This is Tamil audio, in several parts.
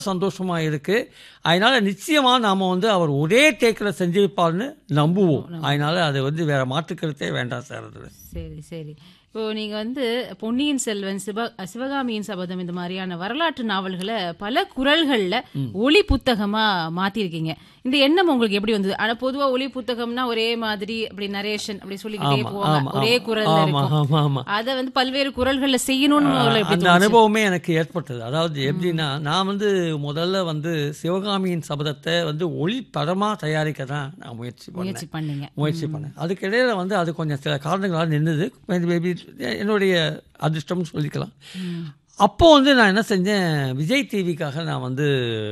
சந்தோஷமா இருக்கு அதனால நிச்சயமா நாம வந்து அவர் ஒரே டேக்கில் செஞ்சிருப்பார்னு நம்புவோம் அதனால அது வந்து வேற மாற்றுக்கருத்தே வேண்டாம் சார் அதுல சரி சரி இப்போ நீங்க வந்து பொன்னியின் செல்வன் சிவ சிவகாமியின் சபதம் இந்த மாதிரியான வரலாற்று நாவல்களை பல குரல்கள்ல ஒளி புத்தகமா மாத்திருக்கீங்க இந்த எண்ணம் உங்களுக்கு எப்படி வந்தது ஆனா பொதுவா ஒளி புத்தகம்னா ஒரே மாதிரி அப்படி நரேஷன் அப்படி சொல்லிக்கிட்டே ஆமா, போவாங்க ஆமா, ஒரே ஆமா. குரல்ல ஆமா, இருக்கும் ஆமா, ஆமா. அத வந்து பல்வேறு குரல்கள்ல செய்யணும்னு உங்களுக்கு எப்படி அந்த தோணுச்சு? அனுபவமே எனக்கு ஏற்பட்டது அதாவது எப்படின்னா நான் வந்து முதல்ல வந்து சிவகாமியின் சபதத்தை வந்து ஒளி படமா தயாரிக்க தான் நான் முயற்சி பண்ணேன் முயற்சி பண்ணீங்க முயற்சி பண்ணேன் அதுக்கு இடையில வந்து அது கொஞ்சம் சில காரணங்களால் நின்றுது மேபி என்னுடைய அதிர்ஷ்டம்னு சொல்லிக்கலாம் அப்போ வந்து நான் என்ன செஞ்சேன் விஜய் டிவிக்காக நான் வந்து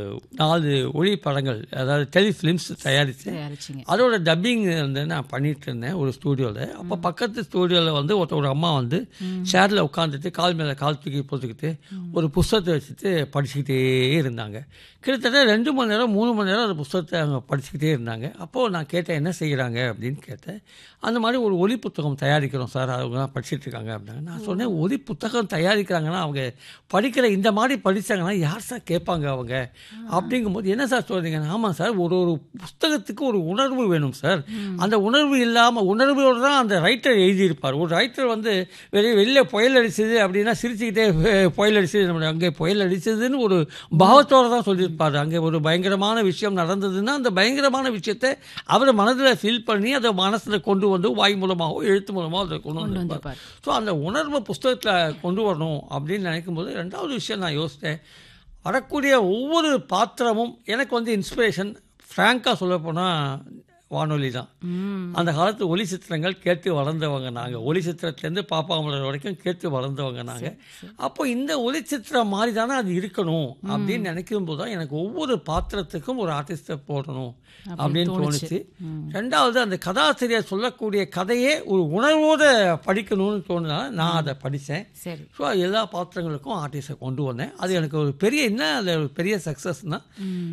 நாலு ஒளி படங்கள் அதாவது டெலிஃபிலிம்ஸ் தயாரித்தேன் தயாரிச்சீங்க அதோட டப்பிங் வந்து நான் பண்ணிட்டு இருந்தேன் ஒரு ஸ்டூடியோவில் அப்போ பக்கத்து ஸ்டூடியோவில் வந்து ஒருத்த ஒரு அம்மா வந்து சேரில் உட்காந்துட்டு கால் மேலே கால் தூக்கி போட்டுக்கிட்டு ஒரு புஸ்தகத்தை வச்சுட்டு படிச்சுக்கிட்டே இருந்தாங்க கிட்டத்தட்ட ரெண்டு மணி நேரம் மூணு மணி நேரம் அந்த புஸ்தகத்தை அவங்க படிச்சுக்கிட்டே இருந்தாங்க அப்போது நான் கேட்டேன் என்ன செய்கிறாங்க அப்படின்னு கேட்டேன் அந்த மாதிரி ஒரு ஒலி புத்தகம் தயாரிக்கிறோம் சார் அவங்க படிச்சுட்டு இருக்காங்க அப்படின்னாங்க நான் சொன்னேன் ஒலி புத்தகம் தயாரிக்கிறாங்கன்னா அவங்க படிக்கிற இந்த மாதிரி படித்தாங்கன்னா யார் சார் கேட்பாங்க அவங்க அப்படிங்கும்போது என்ன சார் சொல்கிறீங்க ஆமாம் சார் ஒரு ஒரு புஸ்தகத்துக்கு ஒரு உணர்வு வேணும் சார் அந்த உணர்வு இல்லாமல் உணர்வோடு தான் அந்த ரைட்டர் எழுதியிருப்பார் ஒரு ரைட்டர் வந்து வெளியே வெளில புயல் அடிச்சது அப்படின்னா சிரிச்சுக்கிட்டே "அஹ், புயல் அடிச்சது நம்ம அங்கே புயல் அடிச்சதுன்னு ஒரு பாவத்தோடு தான் சொல்லியிருப்பார் அங்கே ஒரு பயங்கரமான விஷயம் நடந்ததுன்னா அந்த பயங்கரமான விஷயத்தை அவர் மனதில் ஃபீல் பண்ணி அதை மனசில் கொண்டு வந்து வாய் மூலமாகவோ எழுத்து மூலமாகவோ அதை கொண்டு கொண்டு வந்திருப்பார் வந்திருப்பார் ஸோ அந்த உணர்வை புஸ்தகத்தில் கொண்டு வரணும் அப்படின்னு நினைக்கும்போது ரெண்டாவது விஷயம் நான் யோசித்தேன் வரக்கூடிய ஒவ்வொரு பாத்திரமும் எனக்கு வந்து இன்ஸ்பிரேஷன் ஃப்ராங்காக சொல்லப்போனால் வானொலி தான் ம் அந்த காலத்து ஒளி சித்திரங்கள் கேட்டு வளர்ந்தவங்க நாங்கள் ஒளி சித்திரத்துலேருந்து பாப்பாமலர் வரைக்கும் கேட்டு வளர்ந்தவங்க நாங்கள் அப்போ இந்த ஒளி சித்திரம் மாதிரி தானே அது இருக்கணும் அப்படின்னு நினைக்கும் போது தான் எனக்கு ஒவ்வொரு பாத்திரத்துக்கும் ஒரு ஆர்டிஸ்டை போடணும் அப்படின்னு தோணுச்சு ரெண்டாவது அந்த கதாசிரியர் சொல்லக்கூடிய கதையே ஒரு உணர்வோட படிக்கணும்னு தோணுனால நான் அதை படித்தேன் சரி ஸோ எல்லா பாத்திரங்களுக்கும் ஆர்டிஸ்டை கொண்டு வந்தேன் அது எனக்கு ஒரு பெரிய என்ன அது ஒரு பெரிய சக்ஸஸ்னால் ம்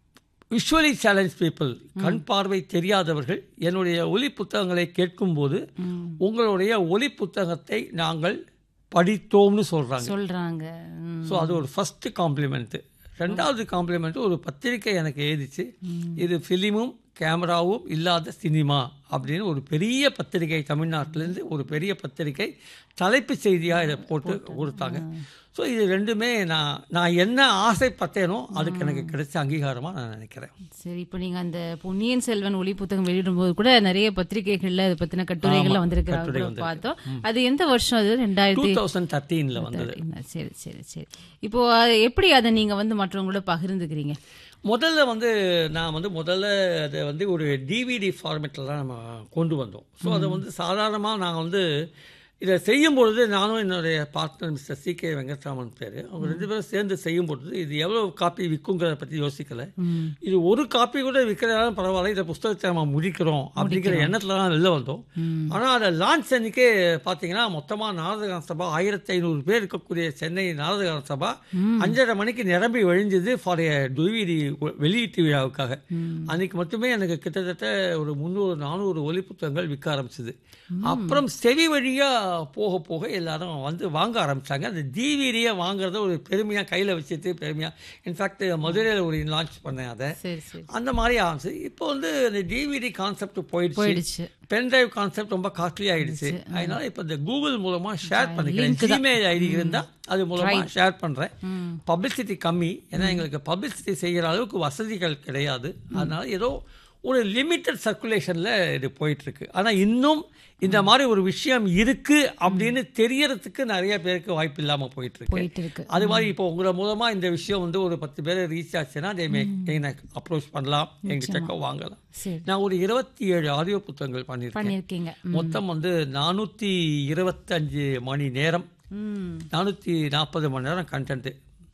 விஷுவலி சேலஞ்ச் பீப்புள் கண் பார்வை தெரியாதவர்கள் என்னுடைய ஒலி புத்தகங்களை கேட்கும்போது உங்களுடைய ஒலி புத்தகத்தை நாங்கள் படித்தோம்னு சொல்கிறாங்க சொல்றாங்க ம். ஸோ அது ஒரு ஃபஸ்ட்டு காம்ப்ளிமெண்ட்டு ரெண்டாவது காம்ப்ளிமெண்ட்டு ஒரு பத்திரிக்கை எனக்கு எழுதிச்சு இது ஃபிலிமும் கேமராவும் இல்லாத சினிமா அப்படின்னு ஒரு பெரிய பத்திரிகை தமிழ்நாட்டிலேருந்து ஒரு பெரிய பத்திரிகை தலைப்பு செய்தியாக இதை போட்டு கொடுத்தாங்க ஸோ இது ரெண்டுமே நான் நான் என்ன ஆசைப்பட்டேனோ அதுக்கு எனக்கு கிடைச்ச அங்கீகாரமாக நான் நினைக்கிறேன் சரி இப்போ நீங்க அந்த பொன்னியின் செல்வன் ஒளி புத்தகம் வெளியிடும்போது கூட நிறைய பத்திரிகைகள்ல அதை பத்தின கட்டுரைகள்ல வந்திருக்கிறாங்க பார்த்தோம் அது எந்த வருஷம் அது டூ ரெண்டாயிரத்தி தௌசண்ட் தேர்ட்டீனில் வந்தது சரி சரி சரி இப்போ அது எப்படி அதை நீங்க வந்து மற்றவங்களோட பகிர்ந்துக்கிறீங்க முதல்ல வந்து நான் வந்து முதல்ல அதை வந்து ஒரு டிவிடி ஃபார்மேட்டில் தான் நம்ம கொண்டு வந்தோம் ஸோ அதை வந்து சாதாரணமாக நான் வந்து இதை செய்யும் பொழுது நானும் என்னுடைய partner mister C K Venkatraman பேர் அவங்க ரெண்டு பேரும் சேர்ந்து செய்யும் பொழுது இது எவ்வளோ காப்பி விற்குங்கிறத பற்றி யோசிக்கல இது ஒரு காப்பி கூட விற்கிறதாலும் பரவாயில்ல இந்த புஸ்தகத்தை நம்ம முடிக்கிறோம் அப்படிங்கிற எண்ணத்தில் தான் வெளில வந்தோம் ஆனால் அதை லான்ச் அன்னைக்கே பார்த்தீங்கன்னா மொத்தமாக நாரதகான சபா ஆயிரத்தி ஐநூறு பேர் இருக்கக்கூடிய சென்னை நாரதகான சபா அஞ்சரை மணிக்கு நிரம்பி வழிஞ்சது ஃபார் ஏ டிவிடி வெளியீட்டு விழாவுக்காக அன்னைக்கு மட்டுமே எனக்கு கிட்டத்தட்ட ஒரு முந்நூறு நானூறு ஒலி புத்தகங்கள் விற்க ஆரம்பிச்சது அப்புறம் செவி வழியா போக போக எல்லாரும் வந்து வாங்க ஆரம்பிச்சாங்க அந்த டிவிடியை வாங்குறத ஒரு பெருமையா கையில வச்சுட்டு பெருமையா இன்ஃபேக்ட் மதுரையில் ஒரு லான்ச் பண்ணேன் அதை சரி சரி அந்த மாதிரி ஆரம்பிச்சு இப்போ வந்து இந்த டிவிடி கான்செப்ட் போயிடுச்சு போயிடுச்சு பென் டிரைவ் கான்செப்ட் ரொம்ப காஸ்ட்லி ஆயிடுச்சு அதனால இப்போ இந்த கூகுள் மூலமா ஷேர் பண்ணிக்கிறேன் ஜிமெயில் ஐடி இருந்தா அது மூலமா ஷேர் பண்றேன் பப்ளிசிட்டி கம்மி ஏன்னா எங்களுக்கு பப்ளிசிட்டி செய்யற அளவுக்கு வசதிகள் கிடையாது அதனால ஏதோ ஒரு லிமிட்டட் சர்க்குலேஷன்ல இது போயிட்டு இருக்கு ஆனா இன்னும் இந்த மாதிரி ஒரு விஷயம் இருக்கு அப்படின்னு தெரியறதுக்கு நிறைய பேருக்கு வாய்ப்பு இல்லாம போயிட்டு இருக்கு போயிட்டு இருக்கு அது மாதிரி இப்போ உங்களை மூலமா இந்த விஷயம் வந்து ஒரு பத்து பேர் ரீச் ஆச்சுன்னா அதே எனக்கு அப்ரோச் பண்ணலாம் எங்கிட்ட வாங்கலாம் சரி நான் ஒரு இருபத்தி ஏழு ஆடியோ புத்தகங்கள் பண்ணியிருக்கேன் பண்ணிருக்கீங்க மொத்தம் வந்து நானூற்றி இருபத்தஞ்சு மணி நேரம் ம் நானூற்றி நாற்பது மணி நேரம் கண்டென்ட்டு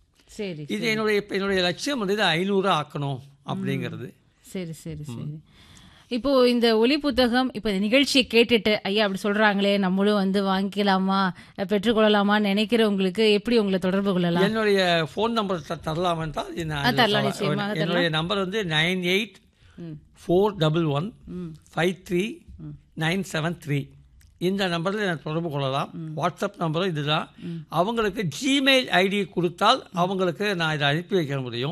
சரி இது என்னுடைய இப்ப என்னுடைய லட்சியம் வந்து இது ஐநூறு ஆக்கணும் அப்படிங்கிறது சரி சரி சரி இப்போ இந்த ஒலி புத்தகம் இப்போ இந்த நிகழ்ச்சியை கேட்டுட்டு ஐயா அப்படி சொல்றாங்களே நம்மளும் வந்து வாங்கிக்கலாமா பெற்றுக்கொள்ளலாமா நினைக்கிறவங்களுக்கு எப்படி உங்களை தொடர்பு கொள்ளலாம் என்னுடைய ஃபோன் நம்பர் தரலாம் என்றால் இது நான் ஆ, தரலாம், நிச்சயமாக தரலாம். என்னுடைய நம்பர் வந்து நைன் எயிட் ம். Four double one five three nine seven three இந்த நம்பரில் எனக்கு தொடர்பு கொள்ளலாம் வாட்ஸ்அப் நம்பரும் இதுதான் அவங்களுக்கு ஜிமெயில் ஐடி கொடுத்தால் அவங்களுக்கு நான் இதை அனுப்பி வைக்க முடியும்